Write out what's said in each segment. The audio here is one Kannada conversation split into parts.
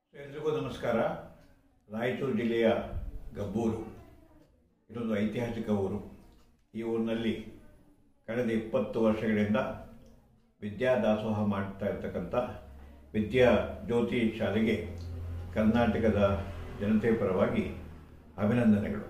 ಎಲ್ರಿಗೂ ನಮಸ್ಕಾರ ರಾಯಚೂರು ಜಿಲ್ಲೆಯ ಗಬ್ಬೂರು ಇದೊಂದು ಐತಿಹಾಸಿಕ ಊರು ಈ ಊರಿನಲ್ಲಿ ಕಳೆದ ಇಪ್ಪತ್ತು ವರ್ಷಗಳಿಂದ ವಿದ್ಯಾ ದಾಸೋಹ ಮಾಡ್ತಾ ಇರ್ತಕ್ಕಂಥ ವಿದ್ಯಾ ಜ್ಯೋತಿ ಶಾಲೆಗೆ ಕರ್ನಾಟಕದ ಜನತೆ ಪರವಾಗಿ ಅಭಿನಂದನೆಗಳು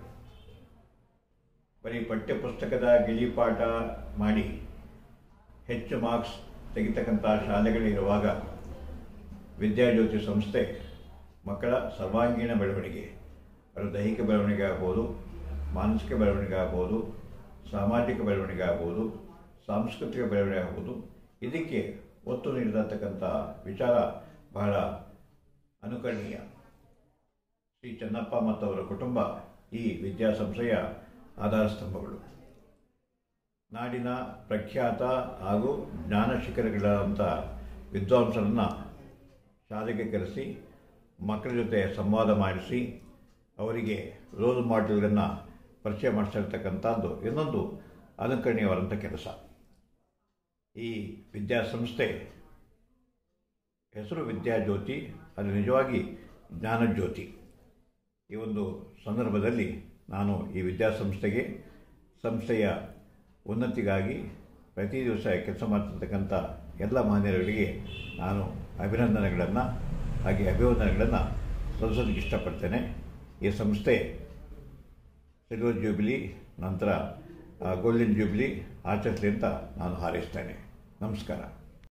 ಬರೀ ಪಠ್ಯಪುಸ್ತಕದ ಗಿಳಿಪಾಠ ಮಾಡಿ ಹೆಚ್ಚು ಮಾರ್ಕ್ಸ್ ತೆಗಿತಕ್ಕಂಥ ಶಾಲೆಗಳಿರುವಾಗ ವಿದ್ಯಾಜ್ಯೋತಿ ಸಂಸ್ಥೆ ಮಕ್ಕಳ ಸರ್ವಾಂಗೀಣ ಬೆಳವಣಿಗೆ ಅವರ ದೈಹಿಕ ಬೆಳವಣಿಗೆ ಆಗ್ಬೋದು ಮಾನಸಿಕ ಬೆಳವಣಿಗೆ ಆಗ್ಬೋದು ಸಾಮಾಜಿಕ ಬೆಳವಣಿಗೆ ಆಗ್ಬೋದು ಸಾಂಸ್ಕೃತಿಕ ಬೆಳವಣಿಗೆ ಆಗ್ಬೋದು ಇದಕ್ಕೆ ಒತ್ತು ನೀಡಿರತಕ್ಕಂಥ ವಿಚಾರ ಬಹಳ ಅನುಕರಣೀಯ ಶ್ರೀ ಚೆನ್ನಪ್ಪ ಮತ್ತು ಅವರ ಕುಟುಂಬ ಈ ವಿದ್ಯಾಸಂಸ್ಥೆಯ ಆಧಾರ ಸ್ತಂಭಗಳು ನಾಡಿನ ಪ್ರಖ್ಯಾತ ಹಾಗೂ ಜ್ಞಾನ ಶಿಖರಗಳಂಥ ವಿದ್ವಾಂಸರನ್ನು ಶಾಲೆಗೆ ಕರೆಸಿ ಮಕ್ಕಳ ಜೊತೆ ಸಂವಾದ ಮಾಡಿಸಿ ಅವರಿಗೆ ರೋಲ್ ಮಾಡೆಲ್ಗಳನ್ನು ಪರಿಚಯ ಮಾಡಿಸಿರ್ತಕ್ಕಂಥದ್ದು ಇನ್ನೊಂದು ಅನುಕರಣೀಯವಾದಂಥ ಕೆಲಸ ಈ ವಿದ್ಯಾಸಂಸ್ಥೆ ಹೆಸರು ವಿದ್ಯಾಜ್ಯೋತಿ ಅದು ನಿಜವಾಗಿ ಜ್ಞಾನಜ್ಯೋತಿ ಈ ಒಂದು ಸಂದರ್ಭದಲ್ಲಿ ನಾನು ಈ ವಿದ್ಯಾಸಂಸ್ಥೆಗೆ ಸಂಸ್ಥೆಯ ಉನ್ನತಿಗಾಗಿ ಪ್ರತಿ ದಿವಸ ಕೆಲಸ ಮಾಡ್ತಿರ್ತಕ್ಕಂಥ ಎಲ್ಲ ಮಾನ್ಯರುಗಳಿಗೆ ನಾನು ಅಭಿನಂದನೆಗಳನ್ನು ಹಾಗೆ ಅಭಿವಂದನೆಗಳನ್ನು ಸಲ್ಲಿಸೋದಕ್ಕೆ ಇಷ್ಟಪಡ್ತೇನೆ ಈ ಸಂಸ್ಥೆ ಸಿಲ್ವರ್ ಜೂಬಿಲಿ ನಂತರ ಗೋಲ್ಡನ್ ಜೂಬಿಲಿ ಆಚರಿಸಲಿ ಅಂತ ನಾನು ಹಾರೈಸ್ತೇನೆ ನಮಸ್ಕಾರ